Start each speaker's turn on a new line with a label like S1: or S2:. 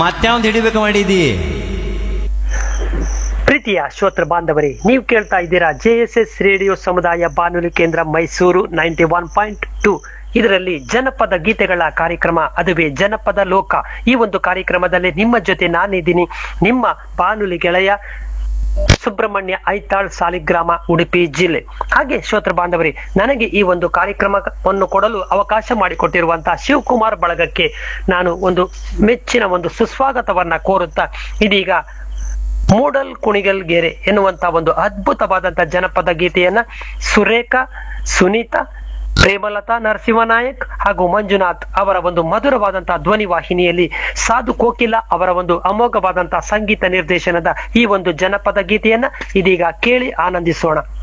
S1: ಮತ್ಯಾವ್ದು ಹಿಡಿಬೇಕು ಮಾಡಿದಿ
S2: ಪ್ರೀತಿಯ ಶ್ರೋತೃ ಬಾಂಧವರೇ ನೀವು ಕೇಳ್ತಾ ಇದ್ದೀರಾ ಜೆ ಎಸ್ ಎಸ್ ರೇಡಿಯೋ ಸಮುದಾಯ ಬಾನುಲಿ ಕೇಂದ್ರ Mysuru ninety one point two ಇದರಲ್ಲಿ ಜನಪದ ಗೀತೆಗಳ ಕಾರ್ಯಕ್ರಮ ಅದುವೇ ಜನಪದ ಲೋಕ ಈ ಒಂದು ಕಾರ್ಯಕ್ರಮದಲ್ಲಿ ನಿಮ್ಮ ಜೊತೆ ನಾನಿದ್ದೀನಿ ನಿಮ್ಮ ಬಾನುಲಿ ಗೆಳೆಯ ಸುಬ್ರಹ್ಮಣ್ಯ ಐತಾಳ್ ಸಾಲಿಗ್ರಾಮ ಉಡುಪಿ ಜಿಲ್ಲೆ ಹಾಗೆ ಶ್ರೋತೃ ಬಾಂಧವರೇ ನನಗೆ ಈ ಒಂದು ಕಾರ್ಯಕ್ರಮವನ್ನು ಕೊಡಲು ಅವಕಾಶ ಮಾಡಿಕೊಟ್ಟಿರುವಂತಹ ಶಿವಕುಮಾರ್ ಬಳಗಕ್ಕೆ ನಾನು ಒಂದು ಮೆಚ್ಚಿನ ಒಂದು ಸುಸ್ವಾಗತವನ್ನ ಕೋರುತ್ತಾ ಇದೀಗ ಮೂಡಲ್ ಕುಣಿಗಲ್ ಗೆರೆ ಎನ್ನುವಂತ ಒಂದು ಅದ್ಭುತವಾದಂತ ಜನಪದ ಗೀತೆಯನ್ನ ಸುರೇಖ ಸುನೀತಾ ಪ್ರೇಮಲತಾ ನರಸಿಂಹನಾಯಕ್ ಹಾಗೂ ಮಂಜುನಾಥ್ ಅವರ ಒಂದು ಮಧುರವಾದಂತಹ ಧ್ವನಿ ವಾಹಿನಿಯಲ್ಲಿ ಸಾಧು ಕೋಕಿಲ ಅವರ ಒಂದು ಅಮೋಘವಾದಂತಹ ಸಂಗೀತ ನಿರ್ದೇಶನದ ಈ ಒಂದು ಜನಪದ ಗೀತೆಯನ್ನ ಇದೀಗ ಕೇಳಿ ಆನಂದಿಸೋಣ